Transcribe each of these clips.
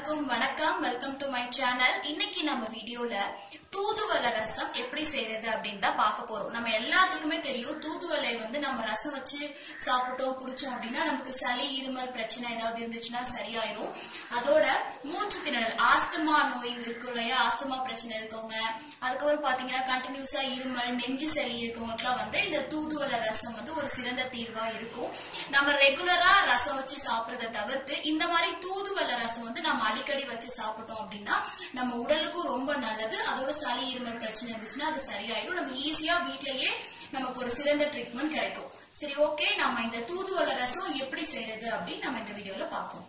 எல்லாருக்கும் வணக்கம் welcome to my channel இன்னைக்கு நம்ம வீடியோல தூதுவளை ரசம் எப்படி செய்யறது அப்படின்னு தான் பார்க்க போறோம் நம்ம எல்லாத்துக்குமே தெரியும் தூதுவளை வந்து நம்ம ரசம் வச்சு சாப்பிட்டோம் குடிச்சோம் அப்படின்னா நமக்கு சளி இருமல் பிரச்சனை ஏதாவது இருந்துச்சுன்னா சரியாயிரும் அதோட மூச்சு திணறல் ஆஸ்துமா நோய் இருக்கும் இல்லையா ஆஸ்துமா பிரச்சனை இருக்கவங்க அதுக்கப்புறம் பாத்தீங்கன்னா கண்டினியூஸா இருமல் நெஞ்சு சளி இருக்கவங்களுக்குலாம் வந்து இந்த தூதுவளை ரசம் வந்து ஒரு சிறந்த தீர்வா இருக்கும் நம்ம ரெகுலரா ரசம் வச்சு சாப்பிடுறத தவிர்த்து இந்த மாதிரி தூதுவளை ரசம் வந்து நம்ம அடிக்கடி வச்சு சாப்பிட்டோம் அப்படின்னா நம்ம உடலுக்கும் ரொம்ப நல்லது அதோட சளி இருமல் பிரச்சனை இருந்துச்சுன்னா அது சரியாயிடும் நம்ம ஈஸியா வீட்லயே நமக்கு ஒரு சிறந்த ட்ரீட்மெண்ட் கிடைக்கும் சரி ஓகே நம்ம இந்த தூதுவளை ரசம் எப்படி செய்யறது அப்படின்னு நம்ம இந்த வீடியோல பார்ப்போம்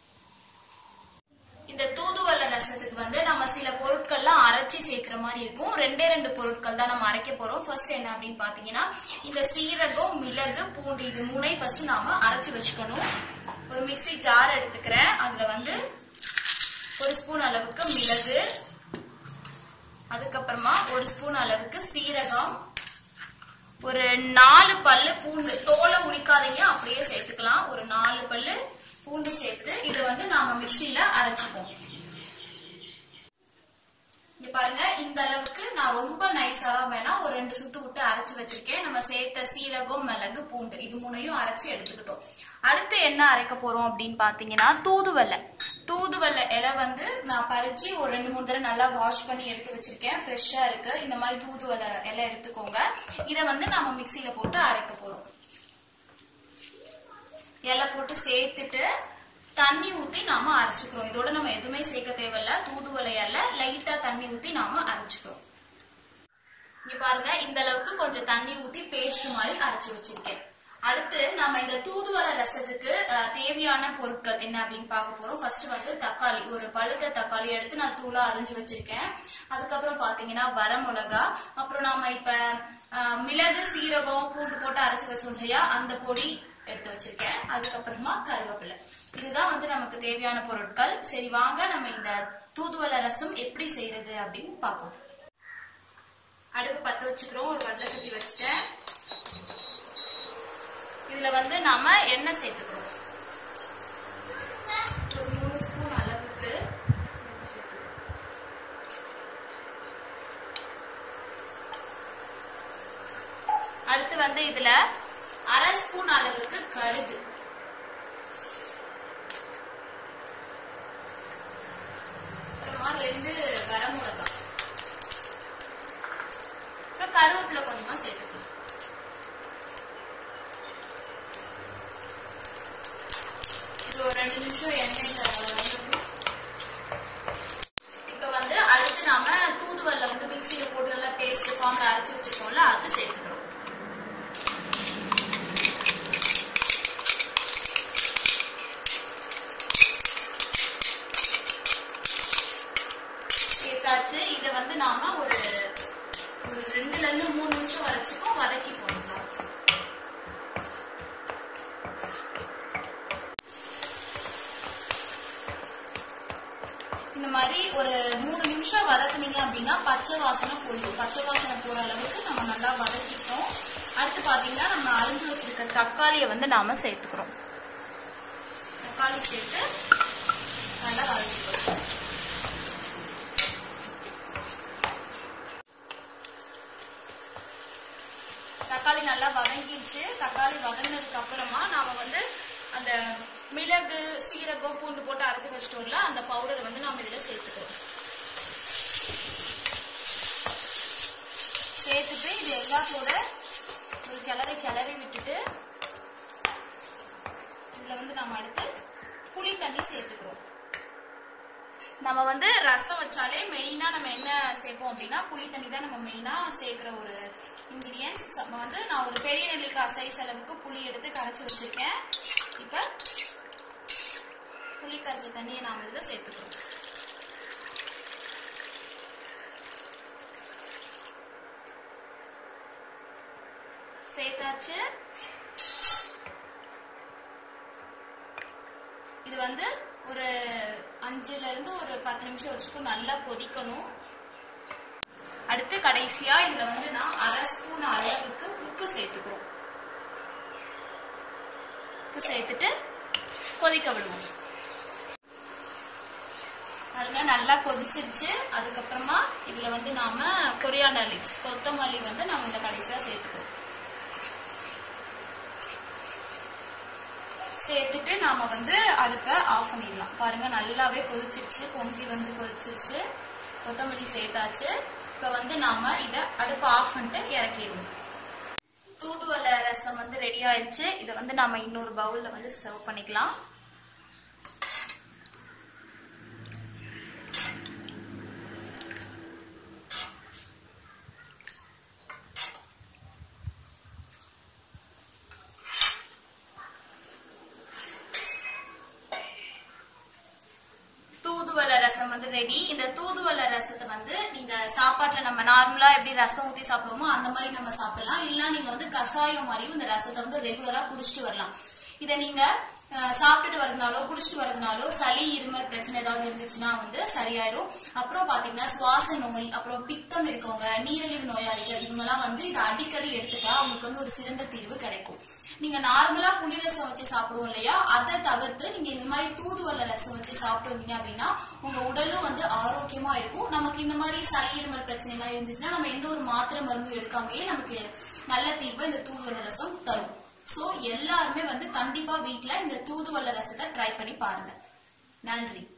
இந்த தூதுவளை ரசத்துக்கு வந்து நம்ம சில பொருட்கள்லாம் அரைச்சி சேர்க்கிற மாதிரி இருக்கும் ரெண்டே ரெண்டு பொருட்கள் தான் நம்ம அரைக்க போறோம் ஃபர்ஸ்ட் என்ன அப்படின்னு பாத்தீங்கன்னா இந்த சீரகம் மிளகு பூண்டு இது மூணையும் ஃபர்ஸ்ட் நாம அரைச்சு வச்சுக்கணும் ஒரு மிக்ஸி ஜார் எடுத்துக்கிறேன் அதுல வந்து ஒரு ஸ்பூன் அளவுக்கு மிளகு அதுக்கப்புறமா ஒரு ஸ்பூன் அளவுக்கு சீரகம் ஒரு நாலு பல்லு பூண்டு தோலை உரிக்காதீங்க அப்படியே சேர்த்துக்கலாம் ஒரு நாலு பல்லு பூண்டு சேர்த்து இதை வந்து நாம மிக்சியில அரைச்சுப்போம் இங்க பாருங்க இந்த அளவுக்கு நான் ரொம்ப நைஸாலாம் வேணாம் ஒரு ரெண்டு சுத்து விட்டு அரைச்சு வச்சிருக்கேன் நம்ம சேர்த்த சீரகம் மிளகு பூண்டு இது மூணையும் அரைச்சு எடுத்துக்கிட்டோம் அடுத்து என்ன அரைக்க போறோம் அப்படின்னு பாத்தீங்கன்னா தூதுவளை தூதுவளை இலை வந்து நான் பறிச்சு ஒரு ரெண்டு மூணு தடவை நல்லா வாஷ் பண்ணி எடுத்து வச்சிருக்கேன் ஃப்ரெஷ்ஷா இருக்கு இந்த மாதிரி தூதுவளை இலை எடுத்துக்கோங்க இதை வந்து நாம மிக்சியில போட்டு அரைக்க போறோம் இலை போட்டு சேர்த்துட்டு தண்ணி ஊத்தி நாம அரைச்சுக்கிறோம் இதோட நம்ம எதுவுமே சேர்க்க தேவையில்ல தூதுவளை இலை லைட்டா தண்ணி ஊத்தி நாம அரைச்சுக்கிறோம் இங்க பாருங்க இந்த அளவுக்கு கொஞ்சம் தண்ணி ஊத்தி பேஸ்ட் மாதிரி அரைச்சு வச்சிருக்கேன் அடுத்து நம்ம இந்த தூதுவளை ரசத்துக்கு அஹ், தேவையான பொருட்கள் என்ன அப்படின்னு பார்க்க போறோம் ஃபர்ஸ்ட் வந்து தக்காளி ஒரு பழுத்த தக்காளி எடுத்து நான் தூளா அரிஞ்சு வச்சிருக்கேன் அதுக்கப்புறம் பாத்தீங்கன்னா வரமிளகா அப்புறம் நாம இப்ப அஹ், மிளகு சீரகம் பூண்டு போட்டு அரைச்சு வச்சோம் இல்லையா அந்த பொடி எடுத்து வச்சிருக்கேன் அதுக்கப்புறமா கருவேப்பிலை இதுதான் வந்து நமக்கு தேவையான பொருட்கள் சரி வாங்க நம்ம இந்த தூதுவளை ரசம் எப்படி செய்யறது அப்படின்னு பார்ப்போம் அடுப்பு பத்த வச்சுக்கிறோம் ஒரு வடலை சட்டி வச்சுட்டேன் இதுல வந்து நாம எண்ணெய் சேர்த்துக்கிறோம் ஒரு மூணு ஸ்பூன் அளவுக்கு எண்ணெய் சேர்த்துக்கிறோம். அடுத்து வந்து இதுல அரை ஸ்பூன் அளவுக்கு கடுகு அப்புறமா ரெண்டு வரமிளகா அப்புறம் கருவேப்பிலை கொஞ்சமா சேர்த்துக்கலாம் இது ஒரு ரெண்டு நிமிஷம் எண்ணெயில வதங்கட்டும். இப்ப வந்து அடுத்து நாம தூதுவல்ல வந்து மிக்சியில போட்டு நல்லா பேஸ்ட் ஃபார்ம்ல அரைச்சு வச்சிருக்கோம்ல அது சேர்த்துக்கிறோம் சேர்த்தாச்சு இதை வந்து நாம ஒரு ஒரு ரெண்டுல இருந்து மூணு நிமிஷம் வரைச்சுக்கும் வதக்கி போடலாம் இந்த மாதிரி ஒரு மூணு நிமிஷம் வதக்குனீங்க அப்படின்னா பச்சை வாசனை போயிடும் பச்சை வாசனை போற அளவுக்கு நம்ம நல்லா வதக்கிட்டோம் அடுத்து பாத்தீங்கன்னா நம்ம அரிஞ்சு வச்சிருக்க தக்காளியை வந்து நாம சேர்த்துக்கிறோம் தக்காளி சேர்த்து நல்லா வதக்கிக்கிறோம் தக்காளி நல்லா வதங்கிடுச்சு தக்காளி வதங்கினதுக்கு அப்புறமா நாம வந்து அந்த மிளகு சீரகம் பூண்டு போட்டு அரைச்சு வச்சிட்டோம்ல அந்த பவுடரை வந்து நாம இதுல சேர்த்துக்கிறோம் சேர்த்துட்டு இது எல்லாத்தோட ஒரு கிளறி கிளறி விட்டுட்டு இதுல வந்து நம்ம அடுத்து புளி தண்ணி சேர்த்துக்கிறோம் நம்ம வந்து ரசம் வச்சாலே மெயினா நம்ம என்ன சேர்ப்போம் அப்படின்னா புளி தண்ணி தான் நம்ம மெயினா சேர்க்கிற ஒரு இன்கிரியன்ஸ் வந்து நான் ஒரு பெரிய நெல்லிக்காய் சைஸ் அளவுக்கு புளி எடுத்து கரைச்சி வச்சிருக்கேன் இப்ப புளி கரைச்ச தண்ணியை நாம இதுல சேர்த்துக்கிறோம் சேர்த்தாச்சு இது வந்து ஒரு அஞ்சுல இருந்து ஒரு பத்து நிமிஷம் வரைக்கும் நல்லா கொதிக்கணும் அடுத்து கடைசியா இதுல வந்து நான் அரை ஸ்பூன் அளவுக்கு உப்பு சேர்த்துக்கிறோம் உப்பு சேர்த்துட்டு கொதிக்க விடுவோம் பாருங்க நல்லா கொதிச்சிருச்சு அதுக்கப்புறமா இதுல வந்து நாம கொரியாண்டர் லீவ்ஸ் கொத்தமல்லி வந்து நம்ம இந்த கடைசியா சேர்த்துக்கிறோம் சேர்த்துட்டு நாம வந்து அடுப்பை ஆஃப் பண்ணிடலாம் பாருங்க நல்லாவே கொதிச்சிருச்சு பொங்கி வந்து கொதிச்சிருச்சு கொத்தமல்லி சேர்த்தாச்சு இப்ப வந்து நாம இத அடுப்பை ஆஃப் பண்ணிட்டு இறக்கிடுவோம் தூதுவளை ரசம் வந்து ரெடி ஆயிருச்சு இதை வந்து நாம இன்னொரு பவுல்ல வந்து சர்வ் பண்ணிக்கலாம் தூதுவளை ரசம் வந்து ரெடி இந்த தூதுவளை ரசத்தை வந்து நீங்க சாப்பாட்டுல நம்ம நார்மலா எப்படி ரசம் ஊத்தி சாப்பிடுவோமோ அந்த மாதிரி நம்ம சாப்பிடலாம் இல்ல நீங்க வந்து கஷாயம் மாதிரியும் இந்த ரசத்தை வந்து ரெகுலரா குடிச்சிட்டு வரலாம் இதை நீங்க அஹ், சாப்பிட்டுட்டு வரதுனாலோ குடிச்சிட்டு வரதுனாலோ சளி இருமல் பிரச்சனை ஏதாவது இருந்துச்சுன்னா வந்து சரியாயிரும் அப்புறம் பாத்தீங்கன்னா சுவாச நோய் அப்புறம் பித்தம் இருக்கவங்க நீரிழிவு நோயாளிகள் இவங்கெல்லாம் வந்து இதை அடிக்கடி எடுத்துட்டா அவங்களுக்கு வந்து ஒரு சிறந்த தீர்வு கிடைக்கும் நீங்க நார்மலா புளி ரசம் வச்சு சாப்பிடுவோம் இல்லையா அதை தவிர்த்து நீங்க இந்த மாதிரி தூதுவளை ரசம் வச்சு சாப்பிட்டு வந்தீங்க அப்படின்னா உங்க உடலும் வந்து ஆரோக்கியமா இருக்கும் நமக்கு இந்த மாதிரி சளி இருமல் பிரச்சனை எல்லாம் இருந்துச்சுன்னா நம்ம எந்த ஒரு மாத்திரை மருந்தும் எடுக்காமயே நமக்கு நல்ல தீர்வை இந்த தூதுவளை ரசம் தரும் சோ எல்லாருமே வந்து கண்டிப்பா வீட்ல இந்த தூதுவளை ரசத்தை ட்ரை பண்ணி பாருங்க நன்றி